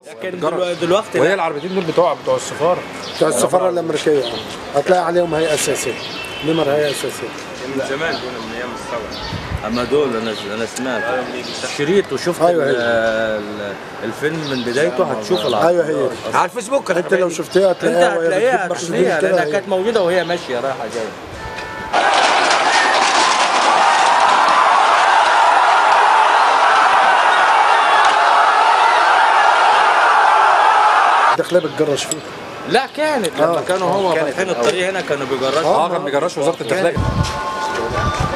لكن دلو- دلوقتي وهي لا. العربيتين دول بتوع بتوع السفاره بتوع السفاره الامريكيه هتلاقي عليهم هيئه اساسيه نمر هيئه اساسيه من زمان دول من ايام الثوره اما دول انا انا سمعت شريط وشفت أيوة هي. ال- ال- الفيلم من بدايته هتشوف العربية ايوه هي دي. على الفيسبوك انت لو شفتها انت هتلاقيها وهي هتلاقيها بتجيب مخزونين هتلاقيها كده لانها هي. كانت موجوده وهي ماشيه رايحه جايه الداخليه بتجرش فيه لا كانت لما آه. كانوا هو فاتحين الطريق هنا كانوا بيجرشوا اه كان بيجرش وزاره الداخليه